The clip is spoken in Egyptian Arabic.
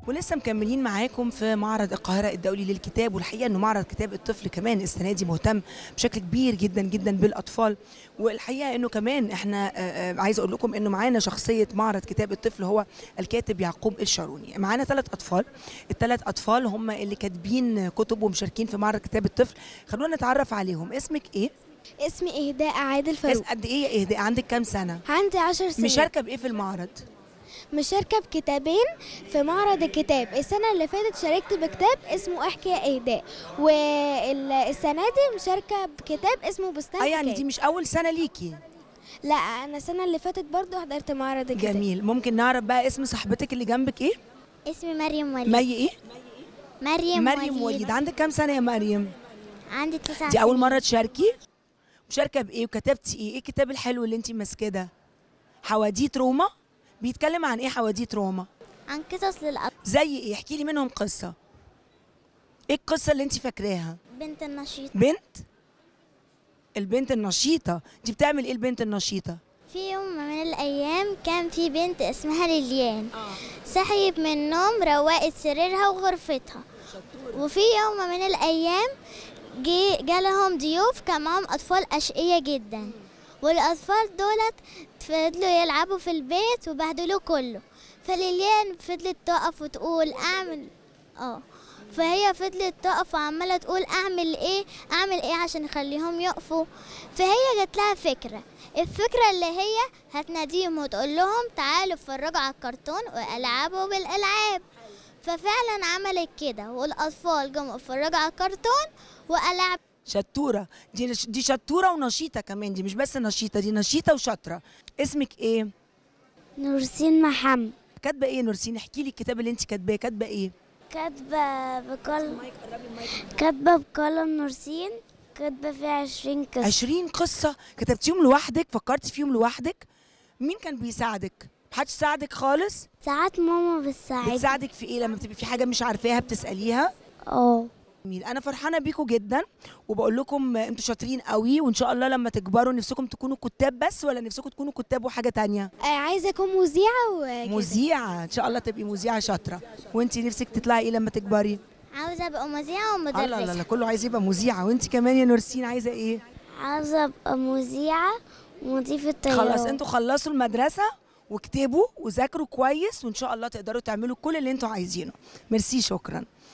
ولسه مكملين معاكم في معرض القاهرة الدولي للكتاب والحقيقة انه معرض كتاب الطفل كمان السنة دي مهتم بشكل كبير جدا جدا بالأطفال والحقيقة انه كمان احنا آه، آه، عايزة اقول لكم انه معانا شخصية معرض كتاب الطفل هو الكاتب يعقوب الشاروني معانا ثلاث أطفال الثلاث أطفال هم اللي كاتبين كتب ومشاركين في معرض كتاب الطفل خلونا نتعرف عليهم اسمك ايه؟ اسمي إهداء عادل اس- فاروق قد ايه يا إهداء عندك كام سنة؟ عندي عشر سنين مشاركة بإيه في المعرض؟ مشاركة بكتابين في معرض الكتاب السنة اللي فاتت شاركت بكتاب اسمه احكي يا إهداء والسنة دي مشاركة بكتاب اسمه بستان اه يعني حكاية. دي مش أول سنة ليكي لا أنا السنة اللي فاتت برضو حضرت معرض الكتاب جميل ممكن نعرف بقى اسم صاحبتك اللي جنبك ايه؟ اسمي مريم وليد مي ايه؟ مريم, مريم وليد عندك كام سنة يا مريم؟ عندي تسع دي أول سنين. مرة تشاركي؟ مشاركة بإيه وكتبتي إيه؟ إيه الكتاب الحلو اللي أنت ماسكاه ده؟ حواديت روما؟ بيتكلم عن إيه حواديت روما؟ عن قصص للأطفال زي إيه؟ احكي لي منهم قصة. إيه القصة اللي أنت فاكراها؟ بنت النشيط بنت؟ البنت النشيطة، دي بتعمل إيه البنت النشيطة؟ في يوم من الأيام كان في بنت اسمها ليليان صحيت من النوم روقت سريرها وغرفتها وفي يوم من الأيام جي جالهم ضيوف كان معهم أطفال أشقية جدا والأطفال دولت فضلوا يلعبوا في البيت وبهدلوه كله فليليان فضلت تقف وتقول أعمل اه فهي فضلت تقف وعمالة تقول أعمل إيه أعمل إيه عشان أخليهم يقفوا فهي جات لها فكرة الفكرة اللي هي هتناديهم وتقول لهم تعالوا اتفرجوا على الكرتون والعبوا بالألعاب ففعلا عملت كده والأطفال جم اتفرجوا على الكرتون وألعب شطورة، دي دي شطورة ونشيطة كمان، دي مش بس نشيطة، دي نشيطة وشاطرة. اسمك إيه؟ نورسين محمد كاتبة إيه نورسين؟ احكي لي الكتاب اللي أنت كاتباه، كاتبة إيه؟ كاتبة بقلم كاتبة بقلم نورسين كاتبة فيها عشرين قصة 20 قصة كتبتيهم لوحدك فكرتي فيهم لوحدك مين كان بيساعدك محدش ساعدك خالص ساعات ماما بتساعدني بتساعدك في ايه لما بتبقي في حاجة مش عارفاها بتسأليها اه جميل انا فرحانة بيكم جدا وبقول لكم انتوا شاطرين قوي وان شاء الله لما تكبروا نفسكم تكونوا كتاب بس ولا نفسكم تكونوا كتاب وحاجة تانية آه، عايزة أكون مذيعة وكده مذيعة ان شاء الله تبقي مذيعة شاطرة وانتي نفسك تطلعي ايه لما تكبري عاوزة أبقى مذيعة الله الله ومدرسة الله كله عايز يبقى مذيعة وانتي كمان يا نورسين عايزة ايه عايزة أبقى مذيعة ومضيفة طيران خلاص انتوا خلصوا المدرسة واكتبوا وذاكروا كويس وان شاء الله تقدروا تعملوا كل اللي انتوا عايزينه ميرسي شكرا